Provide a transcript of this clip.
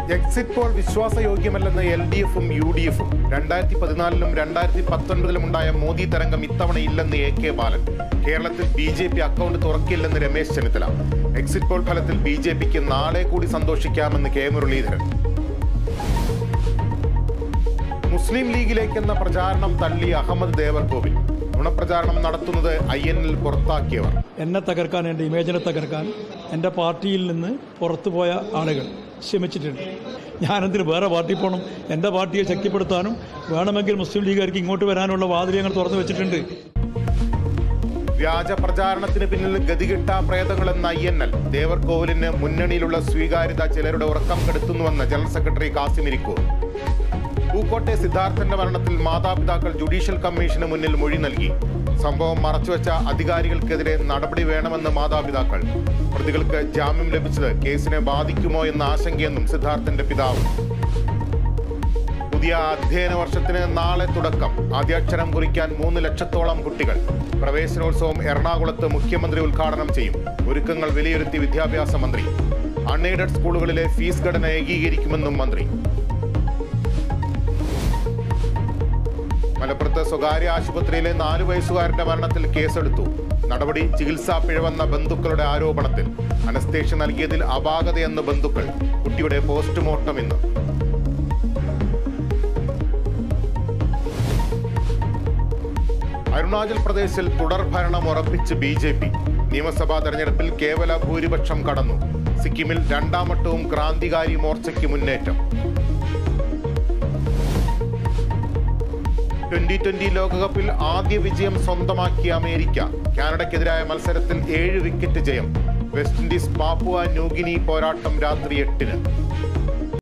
exit poll വിശ്വാസയോഗ്യമല്ലെന്ന് L D എഫും U D എഫും രണ്ടായിരത്തി പതിനാലിലും രണ്ടായിരത്തി പത്തൊൻപതിലും ഉണ്ടായ മോദി തരംഗം ഇത്തവണ ഇല്ലെന്ന് എ കെ ബാലൻ കേരളത്തിൽ ബി ജെ പി അക്കൗണ്ട് തുറക്കില്ലെന്ന് രമേശ് ചെന്നിത്തല എക്സിറ്റ് പോൾ ഫലത്തിൽ ബി ജെ പിക്ക് നാളെ കൂടി സന്തോഷിക്കാമെന്ന് കെ മുരളീധരൻ മുസ്ലിം ലീഗിലേക്കെന്ന പ്രചാരണം തള്ളി അഹമ്മദ് ദേവർകോവിൽ നുണപ്രചാരണം നടത്തുന്നത് ഐ എൻ എൽ പുറത്താക്കിയവർ എന്നെ തകർക്കാൻ എൻ്റെ ഇമേജിനെ തകർക്കാൻ എൻ്റെ പാർട്ടിയിൽ നിന്ന് പുറത്തു പോയ ആളുകൾ ശ്രമിച്ചിട്ടുണ്ട് ഞാനെന്തിന് വേറെ പാർട്ടി പോകണം എൻ്റെ പാർട്ടിയെ ശക്തിപ്പെടുത്താനും വേണമെങ്കിൽ മുസ്ലിം ലീഗുകാർക്ക് ഇങ്ങോട്ട് വരാനുള്ള വാതിൽ ഞങ്ങൾ തുറന്നു വെച്ചിട്ടുണ്ട് വ്യാജ പ്രചാരണത്തിന് പിന്നിൽ ഗതികിട്ട പ്രേതങ്ങളെന്ന ഐ എൻ എൽ ദേവർകോവിലിന് മുന്നണിയിലുള്ള സ്വീകാര്യത ചിലരുടെ ഉറക്കം കെടുത്തുന്നുവെന്ന് ജനറൽ സെക്രട്ടറി കാസിം ഇരിക്കൂർ പൂക്കോട്ടെ സിദ്ധാർത്ഥന്റെ മരണത്തിൽ മാതാപിതാക്കൾ ജുഡീഷ്യൽ കമ്മീഷന് മുന്നിൽ മൊഴി നൽകി സംഭവം മറച്ചുവെച്ച അധികാരികൾക്കെതിരെ നടപടി വേണമെന്ന് മാതാപിതാക്കൾ പ്രതികൾക്ക് ജാമ്യം ലഭിച്ചത് കേസിനെ ബാധിക്കുമോ എന്ന ആശങ്കയെന്നും സിദ്ധാർത്ഥന്റെ പിതാവ് പുതിയ അധ്യയന വർഷത്തിന് നാളെ തുടക്കം ആദ്യാക്ഷരം കുറിക്കാൻ മൂന്ന് ലക്ഷത്തോളം കുട്ടികൾ പ്രവേശനോത്സവം എറണാകുളത്ത് മുഖ്യമന്ത്രി ഉദ്ഘാടനം ചെയ്യും ഒരുക്കങ്ങൾ വിലയിരുത്തി വിദ്യാഭ്യാസ മന്ത്രി അൺഎയ്ഡഡ് സ്കൂളുകളിലെ ഫീസ് ഘടന ഏകീകരിക്കുമെന്നും മന്ത്രി മലപ്പുറത്ത് സ്വകാര്യ ആശുപത്രിയിലെ നാലു വയസ്സുകാരന്റെ മരണത്തിൽ കേസെടുത്തു നടപടി ചികിത്സാ പിഴവെന്ന ബന്ധുക്കളുടെ ആരോപണത്തിൽ അനസ്തേഷ്യ നൽകിയതിൽ അപാകതയെന്ന് ബന്ധുക്കൾ കുട്ടിയുടെ പോസ്റ്റ്മോർട്ടം ഇന്ന് അരുണാചൽ പ്രദേശിൽ തുടർ ഭരണം ഉറപ്പിച്ച് ബി ജെ പി നിയമസഭാ തെരഞ്ഞെടുപ്പിൽ കേവല ഭൂരിപക്ഷം കടന്നു സിക്കിമിൽ രണ്ടാമട്ടവും ക്രാന്തികാരി മോർച്ചയ്ക്ക് മുന്നേറ്റം ട്വന്റി ട്വന്റി ലോകകപ്പിൽ ആദ്യ വിജയം സ്വന്തമാക്കിയ അമേരിക്ക കാനഡയ്ക്കെതിരായ മത്സരത്തിൽ ഏഴ് വിക്കറ്റ് ജയം വെസ്റ്റ് ഇൻഡീസ് പാപ്പുവ ന്യൂഗിനി പോരാട്ടം രാത്രി എട്ടിന്